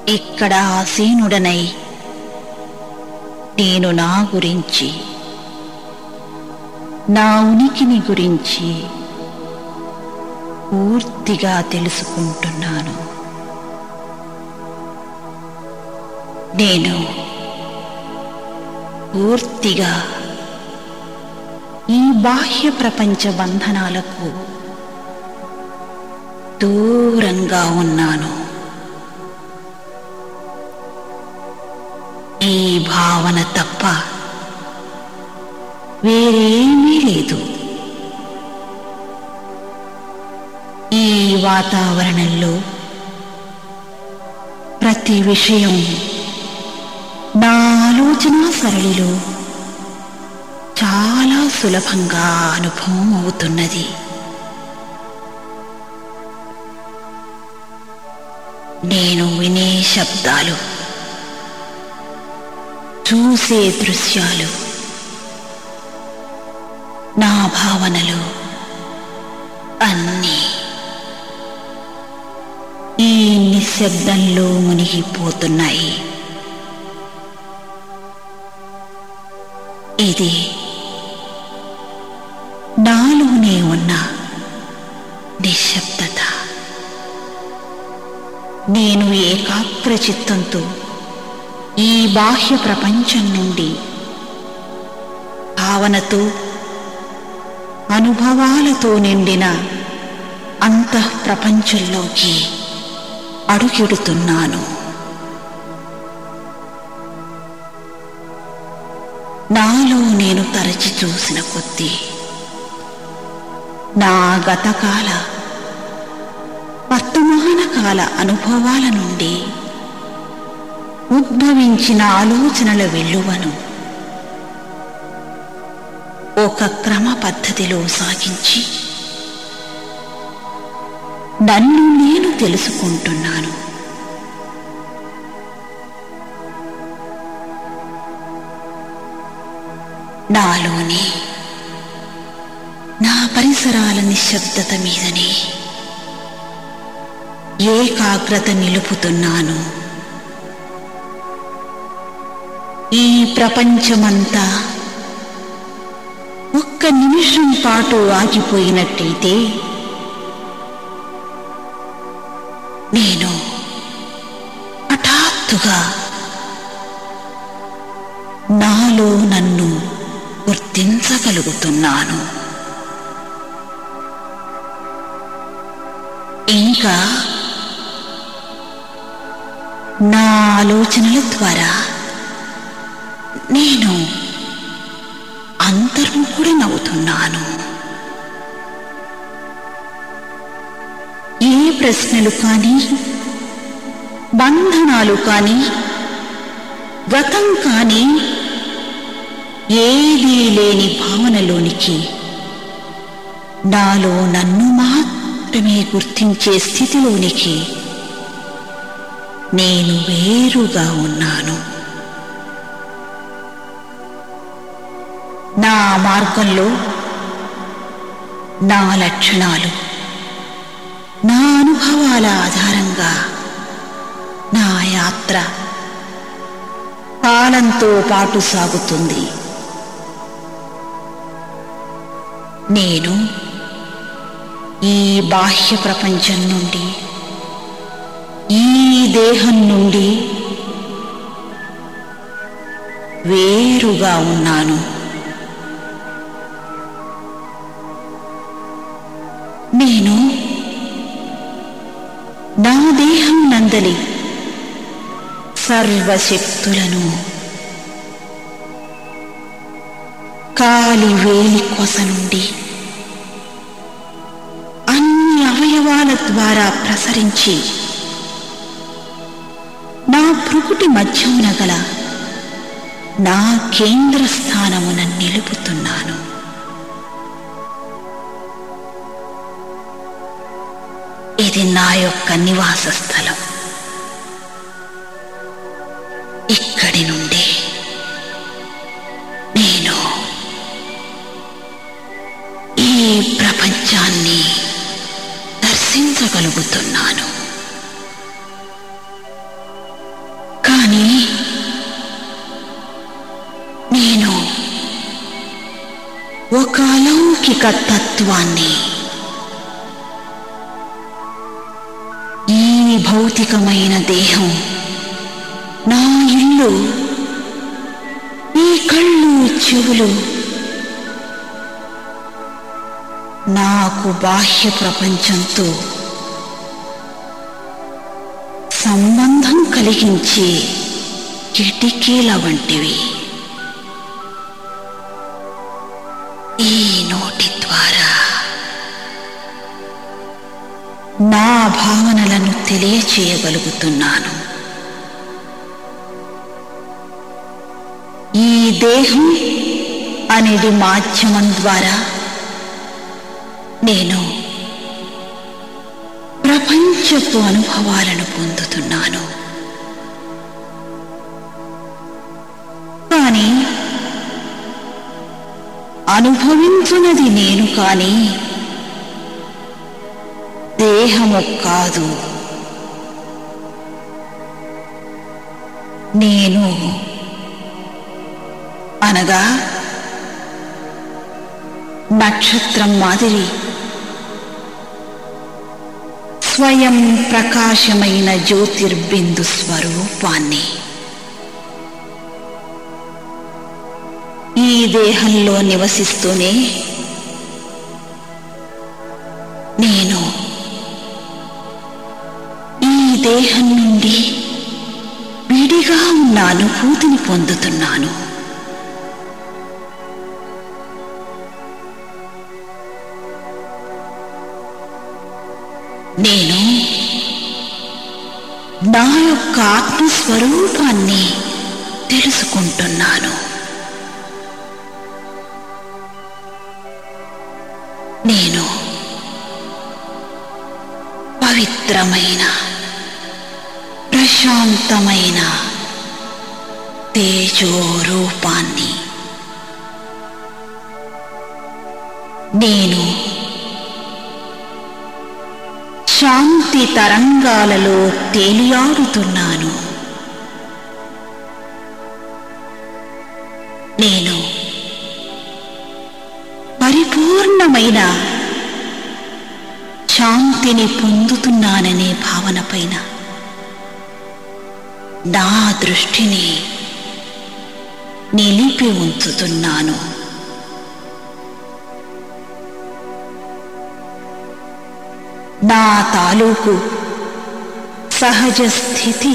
ఇక్కడ ఆసీనుడనై నేను నా గురించి నా ఉనికిని గురించి పూర్తిగా తెలుసుకుంటున్నాను నేను పూర్తిగా ఈ బాహ్య ప్రపంచ బంధనాలకు దూరంగా ఉన్నాను ఈ భావన తప్ప వేరేమీ లేదు ఈ వాతావరణంలో ప్రతి విషయం నా ఆలోచన సరళిలో చాలా సులభంగా అనుభవం అవుతున్నది నేను వినే శబ్దాలు చూసే దృశ్యాలు నా భావనలు అన్నీ ఈ నిశ్శబ్దంలో మునిగిపోతున్నాయి ఇది నాలోనే ఉన్న నిశ్శబ్దత నేను ఏకాగ్ర చిత్తంతో ఈ బాహ్య ప్రపంచం నుండి భావనతో అనుభవాలతో నిండిన అంతః ప్రపంచంలోకి అడుగెడుతున్నాను నాలో నేను తరచి చూసిన కొద్దీ నా గతకాల వర్తమాన కాల అనుభవాల నుండి ఉద్భవించిన ఆలోచనల వెల్లువను ఒక క్రమ పద్ధతిలో సాగించి నన్ను నేను తెలుసుకుంటున్నాను నాలోని నా పరిసరాల నిశ్శబ్దత మీదనే ఏకాగ్రత నిలుపుతున్నాను ఈ ప్రపంచమంతా ఒక్క నిమిషం పాటు ఆగిపోయినట్టయితే నేను హఠాత్తుగా నాలో నన్ను గుర్తించగలుగుతున్నాను ఇంకా నా ఆలోచనల ద్వారా నేను అంతర్ముఖుడనవుతున్నాను ఏ ప్రశ్నలు కానీ బంధనాలు కానీ వ్రతం కానీ ఏదీ లేని భావనలోనికి నాలో నన్ను మాత్రమే గుర్తించే స్థితిలోనికి నేను వేరుగా ఉన్నాను నా మార్గంలో నా లక్షణాలు నా అనుభవాల ఆధారంగా నా యాత్ర కాలంతో పాటు సాగుతుంది నేను ఈ బాహ్య ప్రపంచం నుండి ఈ దేహం నుండి వేరుగా ఉన్నాను నేను నా దేహం నందలి సర్వశక్తులను కాలి వేలి కొస నుండి అన్ని అవయవాల ద్వారా ప్రసరించి నా భృకుటి మధ్యమున గల నా కేంద్ర స్థానమున నిలుపుతున్నాను ఇది నా యొక్క నివాస స్థలం ఇక్కడి నుండి నేను ఈ ప్రపంచాన్ని దర్శించగలుగుతున్నాను ఒక అలౌకిక తత్వాన్ని ఈ భౌతికమైన దేహం నా ఇల్లు ఈ కళ్ళు చెవులు నాకు బాహ్య ప్రపంచంతో సంబంధం కలిగించే కిటికీల వంటివి ఈ నోటి ద్వారా నా భావనలను తెలియచేయగలుగుతున్నాను ఈ దేహం అనేది మాధ్యమం ద్వారా నేను ప్రపంచపు అనుభవాలను పొందుతున్నాను కానీ అనుభవించున్నది నేను కానీ దేహము కాదు నేను అనగా నక్షత్రం మాదిరి స్వయం ప్రకాశమైన జ్యోతిర్బిందు స్వరూపాన్ని ఈ దేహంలో నివసిస్తూనే నేను ఈ దేహం నుండి విడిగా ఉన్న అనుభూతిని పొందుతున్నాను నేను నా యొక్క ఆత్మస్వరూపాన్ని తెలుసుకుంటున్నాను నేను పవిత్రమైన ప్రశాంతమైన తేజో రూపాన్ని నేను శాంతి తరంగాలలో తేలియాడుతున్నాను నేను పరిపూర్ణమైన శాంతిని పొందుతున్నాననే భావన పైన నా దృష్టిని నిలిపి ఉంచుతున్నాను నా తాలూకు సహజ స్థితి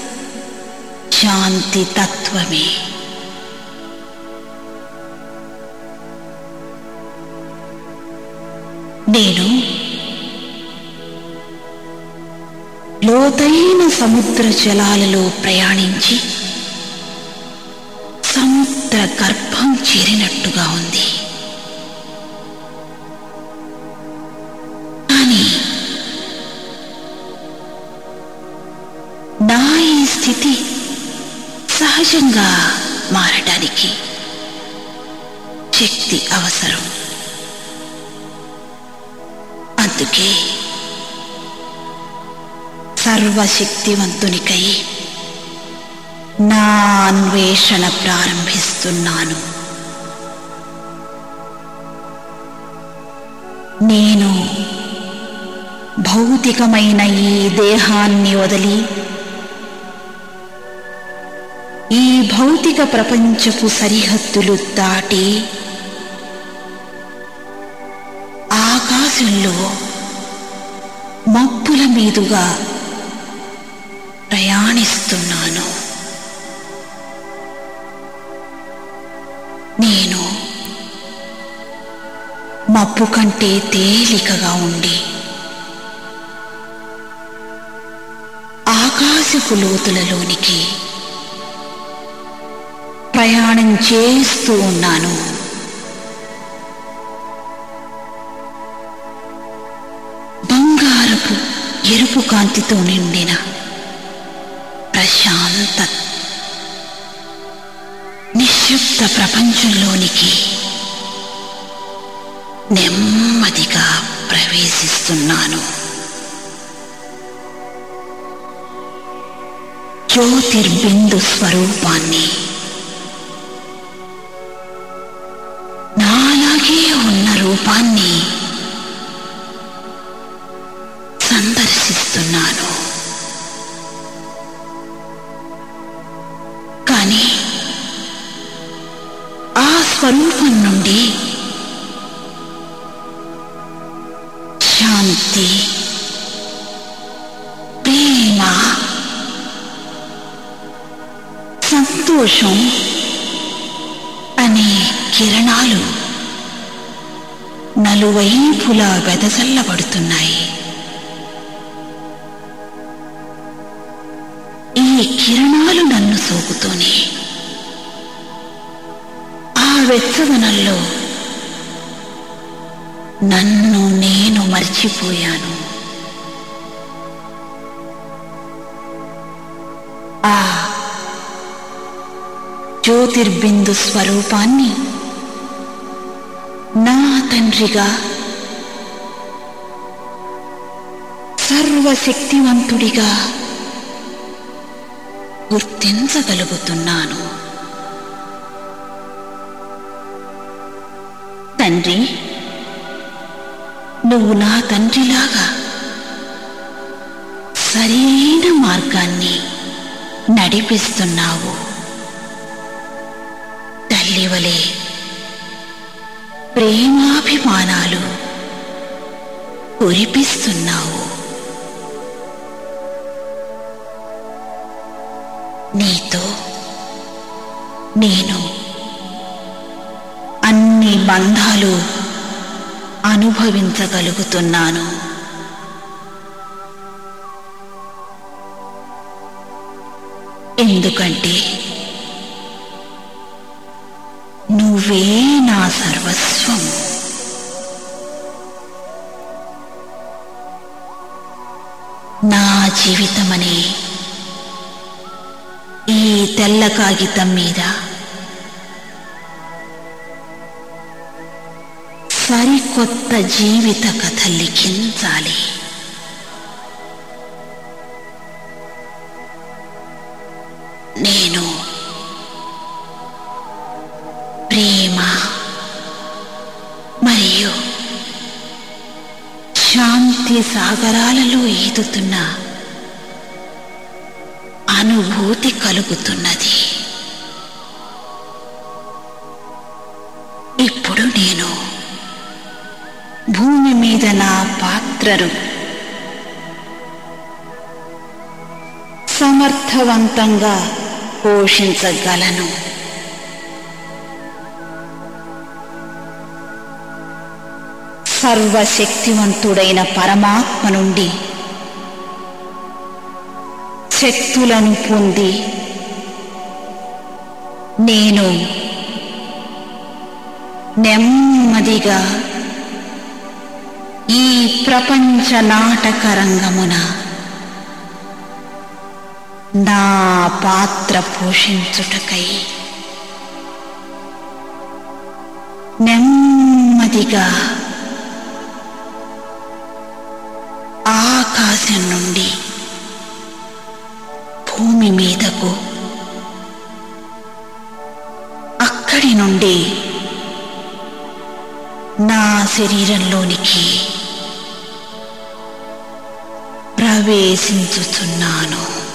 శాంతి తత్వమే నేను లోతైన సముద్ర జలాలలో ప్రయాణించి సముద్ర గర్భం చేరినట్టుగా ఉంది కానీ నా ఈ స్థితి సహజంగా మారడానికి శక్తి అవసరం అందుకే సర్వశక్తివంతునికై నా అన్వేషణ ప్రారంభిస్తున్నాను నేను భౌతికమైన ఈ దేహాన్ని వదిలి ఈ భౌతిక ప్రపంచపు సరిహద్దులు దాటి ఆకాశంలో మబ్బుల మీదుగా ప్రయాణిస్తున్నాను నేను మబ్బు కంటే తేలికగా ఉండి ఆకాశపు లోతులలోనికి ప్రయాణం చేస్తూ ఉన్నాను బంగారపు ఎరుపు కాంతితో నిండిన ప్రశాంత నిశ్శబ్ద ప్రపంచంలోనికి నెమ్మదిగా ప్రవేశిస్తున్నాను జ్యోతిర్బిందు స్వరూపాన్ని నాలాగే కాని ఆ స్వరూపం నుండి శాంతి ప్రేమ సంతోషం అనే కిరణాలు నలువైపులా వెదజల్లబడుతున్నాయి ఈ కిరణాలు నన్ను సోకుతూనే ఆ వెచ్చదనంలో నన్ను నేను మర్చిపోయాను ఆ జ్యోతిర్బిందు స్వరూపాన్ని నా తండ్రిగా సర్వశక్తివంతుడిగా గుర్తించగలుగుతున్నాను తండ్రి నువ్వు నా తండ్రిలాగా సరైన మార్గాన్ని నడిపిస్తున్నావు తల్లివలే ప్రేమాభిమానాలు కురిపిస్తున్నావు నీతో నేను అన్ని బంధాలు అనుభవించగలుగుతున్నాను ఎందుకంటే నువ్వే నా సర్వస్వం నా జీవితమనే ఈ తెల్ల కాగితం మీద సరికొత్త జీవిత కథ లిఖించాలి నేను ప్రేమ మరియు శాంతి సాగరాలలో ఈదుతున్న అనుభూతి కలుగుతున్నది ఇప్పుడు నేను భూమి మీద నా పాత్రను సమర్థవంతంగా పోషించగలను సర్వశక్తివంతుడైన పరమాత్మ నుండి శక్తులను పొంది నేను నెమ్మదిగా ఈ ప్రపంచ నాటక రంగమున నా పాత్ర పోషించుటకై నెమ్మదిగా ఆకాశం నుండి భూమి మీదకు అక్కడి నుండి నా శరీరంలోనికి ప్రవేశించుతున్నాను